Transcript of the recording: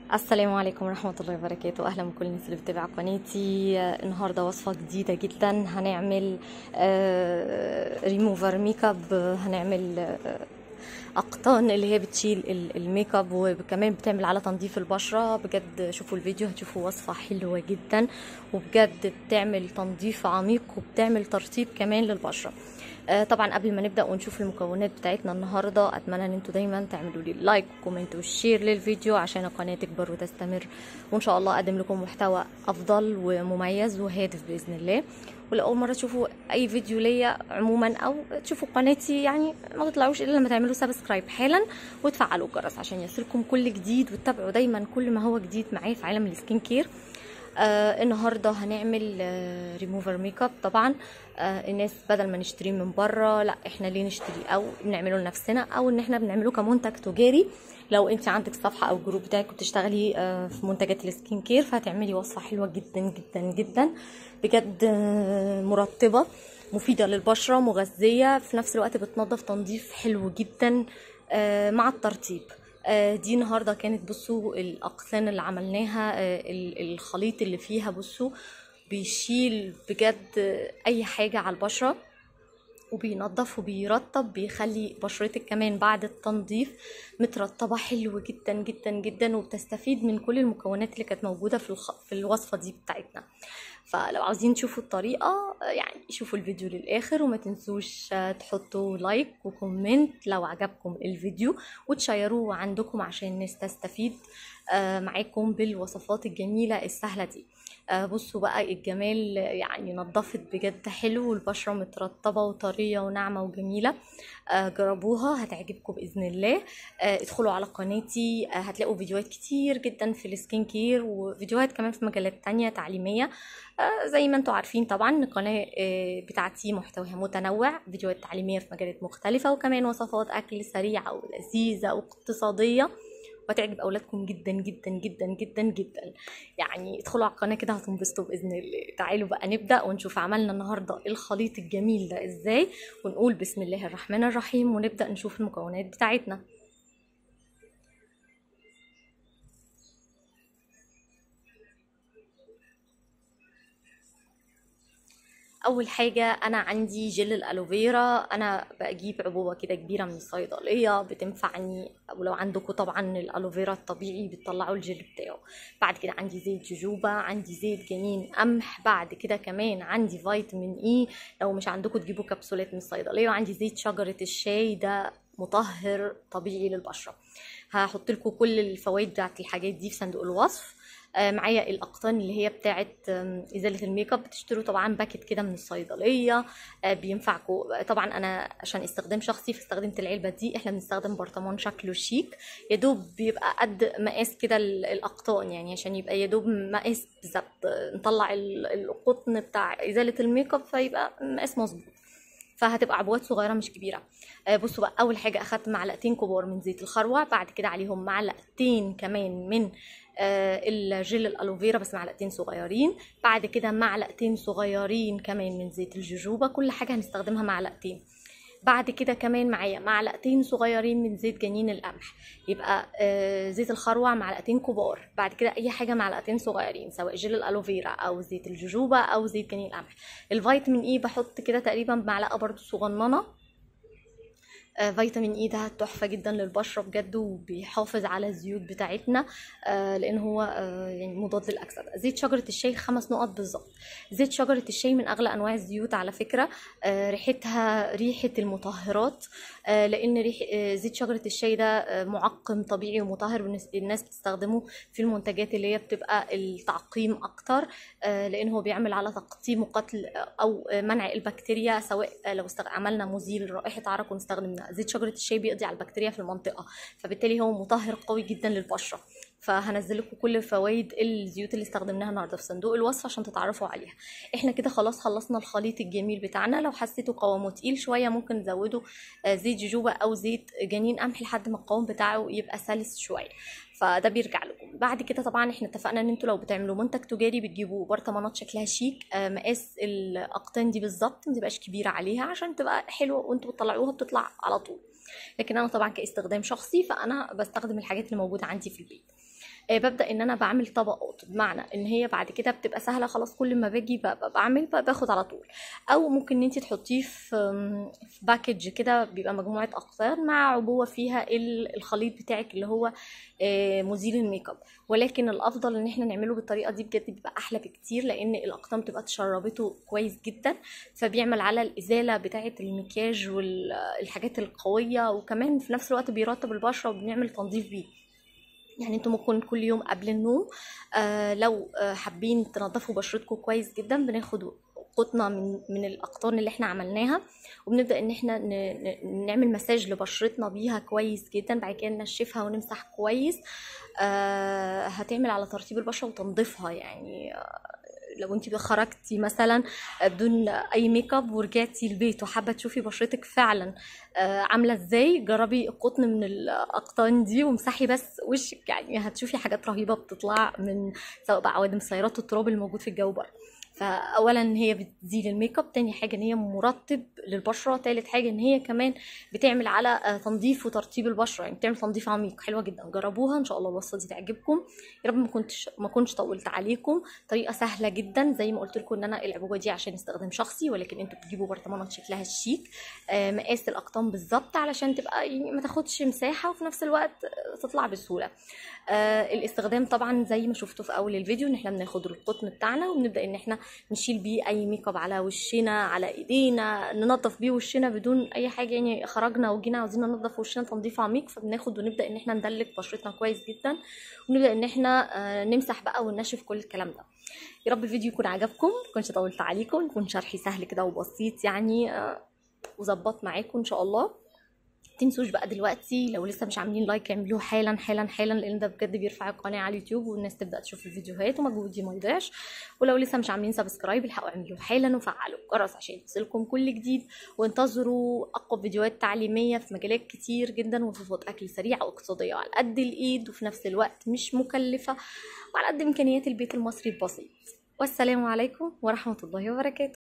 السلام عليكم ورحمة الله وبركاته أهلا بكل الناس اللي بتتابع قناتي آه، النهاردة وصفة جديدة جدا هنعمل آه، ريموفر ميك اب آه، هنعمل آه، أقطان اللي هي بتشيل ال- الميك اب وكمان بتعمل على تنظيف البشرة بجد شوفوا الفيديو هتشوفوا وصفة حلوة جدا وبجد بتعمل تنظيف عميق وبتعمل ترطيب كمان للبشرة آه، طبعا قبل ما نبدا ونشوف المكونات بتاعتنا النهارده اتمنى ان انتوا دايما تعملوا لي لايك وكومنت وشير للفيديو عشان القناه تكبر وتستمر وان شاء الله اقدم لكم محتوى افضل ومميز وهادف باذن الله ولأول مرة تشوفوا أي فيديو ليا عموما أو تشوفوا قناتي يعني ما تطلعوش إلا لما تعملوا سبسكرايب حالا وتفعلوا الجرس عشان يصلكم كل جديد وتتابعوا دايما كل ما هو جديد معايا في عالم السكين كير آه النهارده هنعمل آه ريموفر ميك اب طبعا آه الناس بدل ما نشتريه من بره لا احنا ليه نشتريه او بنعمله لنفسنا او ان احنا بنعمله كمنتج تجاري لو انت عندك صفحه او جروب بتاعك وبتشتغلي آه في منتجات السكين كير فهتعملي وصفه حلوه جدا جدا جدا بجد آه مرطبه مفيده للبشره مغذيه في نفس الوقت بتنظف تنظيف حلو جدا آه مع الترطيب آه، دي النهارده كانت بصوا الاقسام اللي عملناها آه، ال- الخليط اللي فيها بصوا بيشيل بجد آه، اي حاجه على البشره وبينظف وبيرطب بيخلي بشرتك كمان بعد التنظيف مترطبه حلو جدا جدا جدا وبتستفيد من كل المكونات اللي كانت موجوده في الخ... في الوصفه دي بتاعتنا فلو عاوزين تشوفوا الطريقه آه، يعني شوفوا الفيديو للاخر وما تنسوش آه، تحطوا لايك وكومنت لو عجبكم الفيديو وتشيروه عندكم عشان الناس تستفيد آه، معاكم بالوصفات الجميله السهله دي آه، بصوا بقى الجمال يعني نضفت بجد حلو والبشرة مترطبة وطرية وناعمة وجميلة آه، جربوها هتعجبكم بإذن الله آه، ادخلوا على قناتي آه، هتلاقوا فيديوهات كتير جدا في السكين كير وفيديوهات كمان في مجالات تانية تعليمية آه، زي ما انتوا عارفين طبعا القناة آه، بتاعتي محتواها متنوع فيديوهات تعليمية في مجالات مختلفة وكمان وصفات أكل سريعة ولذيذة واقتصادية وتعجب اولادكم جدا جدا جدا جدا جدا يعني ادخلوا على القناه كده هتنبسطوا باذن الله تعالوا بقى نبدا ونشوف عملنا النهارده الخليط الجميل ده ازاي ونقول بسم الله الرحمن الرحيم ونبدا نشوف المكونات بتاعتنا اول حاجه انا عندي جل الالوفيرا انا بجيب عبوه كده كبيره من الصيدليه بتنفعني ولو عندكم طبعا الالوفيرا الطبيعي بتطلعوا الجل بتاعه بعد كده عندي زيت جوجوبا عندي زيت جنين قمح بعد كده كمان عندي فيتامين اي لو مش عندكم تجيبوا كبسولات من الصيدليه وعندي زيت شجره الشاي ده مطهر طبيعي للبشره هحط لكم كل الفوائد بتاعت الحاجات دي في صندوق الوصف آه، معايا الاقطان اللي هي بتاعه آم، ازاله الميك اب بتشتروا طبعا باكت كده من الصيدليه آه، بينفعكم طبعا انا عشان استخدام شخصي فاستخدمت العلبه دي احنا بنستخدم برطمان شكله شيك يا دوب بيبقى قد مقاس كده ال- الاقطان يعني عشان يبقى يا دوب مقاس بالظبط آه، نطلع ال- القطن بتاع ازاله الميك اب فيبقى مقاس مظبوط فهتبقى عبوات صغيره مش كبيره آه، بصوا بقى اول حاجه اخدت معلقتين كبار من زيت الخروع بعد كده عليهم معلقتين كمان من آه، الجل الالوفيرا بس معلقتين صغيرين بعد كده معلقتين صغيرين كمان من زيت الجوجوبا كل حاجه هنستخدمها معلقتين بعد كده كمان معايا معلقتين صغيرين من زيت جنين القمح يبقى آه، زيت الخروع معلقتين كبار بعد كده اي حاجه معلقتين صغيرين سواء جل الالوفيرا او زيت الجوجوبا او زيت جنين القمح الفيتامين اي بحط كده تقريبا معلقه برضو صغننه آه، فيتامين اي ده تحفه جدا للبشره بجد وبيحافظ على الزيوت بتاعتنا آه، لان هو آه، يعني مضاد للاكسده زيت شجره الشاي خمس نقط بالظبط زيت شجره الشاي من اغلى انواع الزيوت على فكره آه، ريحتها ريحه المطهرات آه، لان ريح آه، زيت شجره الشاي ده آه، معقم طبيعي ومطهر بالنسبة- الناس بتستخدمه في المنتجات اللي هي بتبقى التعقيم اكتر آه، لان هو بيعمل على تقطيم وقتل آه، او آه، منع البكتيريا سواء آه، لو استغ... عملنا مزيل رائحه عرق ونستخدم زيت شجره الشاي بيقضي على البكتيريا في المنطقه فبالتالي هو مطهر قوي جدا للبشره فهنزل لكم كل فوائد الزيوت اللي استخدمناها النهارده في صندوق الوصف عشان تتعرفوا عليها احنا كده خلاص خلصنا الخليط الجميل بتاعنا لو حسيتوا قوامه تقيل شويه ممكن تزودوا آه، زيت جوجوبا او زيت جنين قمح لحد ما القوام بتاعه يبقى سلس شويه فده بيرجع لكم بعد كده طبعا احنا اتفقنا ان انتوا لو بتعملوا منتج تجاري بتجيبوا برطمانات شكلها شيك آه، مقاس الاقطان دي بالظبط ما تبقاش كبيره عليها عشان تبقى حلوه وانتوا بتطلعوها بتطلع على طول لكن انا طبعا كاستخدام شخصي فانا بستخدم الحاجات اللي موجوده عندي في البيت آه، ببدا ان انا بعمل طبقات بمعنى ان هي بعد كده بتبقى سهله خلاص كل ما باجي ب- ب- بعمل ب- باخد على طول او ممكن ان انت تحطيه في أم، في باكج كده بيبقى مجموعه اقطار مع عبوه فيها ال- الخليط بتاعك اللي هو آه، مزيل الميك اب ولكن الافضل ان احنا نعمله بالطريقه دي بجد بيبقى احلى بكتير لان الاقطان بتبقى تشربته كويس جدا فبيعمل على الازاله بتاعه المكياج والحاجات القويه وكمان في نفس الوقت بيرطب البشره وبنعمل تنظيف بيه يعني انتوا ممكن كل يوم قبل النوم آه لو آه حابين تنظفوا بشرتكم كويس جدا بناخد قطنه من من الاقطان اللي احنا عملناها وبنبدا ان احنا ن- ن- نعمل مساج لبشرتنا بيها كويس جدا بعد كده ننشفها ونمسح كويس آه هتعمل على ترطيب البشره وتنظيفها يعني آه، لو انت خرجتي مثلا بدون اي ميك اب ورجعتي البيت وحابه تشوفي بشرتك فعلا آه، عامله ازاي جربي القطن من الاقطان دي وامسحي بس وشك يعني هتشوفي حاجات رهيبه بتطلع من سواء بقى عوادم السيارات والتراب الموجود في الجو بره فاولا هي بتزيل الميك اب تاني حاجه ان هي مرطب للبشره تالت حاجه ان هي كمان بتعمل على آه، تنظيف وترطيب البشره يعني بتعمل تنظيف عميق حلوه جدا جربوها ان شاء الله الوصفه دي تعجبكم يا رب ما كنتش ما كنتش طولت عليكم طريقه سهله جدا زي ما قلت لكم ان انا العبوه دي عشان استخدام شخصي ولكن انتوا بتجيبوا برطمانات شكلها شيك آه، مقاس الاقطام بالظبط علشان تبقى يعني ما تاخدش مساحه وفي نفس الوقت آه، تطلع بسهوله آه الاستخدام طبعا زي ما شفتوا في اول الفيديو ان احنا بناخد القطن بتاعنا وبنبدا ان احنا نشيل بيه اي ميك اب على وشنا على ايدينا ننظف بيه وشنا بدون اي حاجه يعني خرجنا وجينا عاوزين ننظف وشنا تنظيف عميق فبناخد ونبدا ان احنا ندلك بشرتنا كويس جدا ونبدا ان احنا آه نمسح بقى وننشف كل الكلام ده يا رب الفيديو يكون عجبكم ما كنتش طولت عليكم يكون شرحي سهل كده وبسيط يعني آه وظبط معاكم ان شاء الله تنسوش بقى دلوقتي لو لسه مش عاملين لايك اعملوه حالا حالا حالا لان ده بجد بيرفع القناه على اليوتيوب والناس تبدا تشوف الفيديوهات ومجهودي ما يضيعش ولو لسه مش عاملين سبسكرايب الحقوا اعملوه حالا وفعلوا الجرس عشان يوصلكم كل جديد وانتظروا اقوى فيديوهات تعليميه في مجالات كتير جدا وصفات اكل سريع واقتصاديه على قد الايد وفي نفس الوقت مش مكلفه وعلى قد امكانيات البيت المصري البسيط والسلام عليكم ورحمه الله وبركاته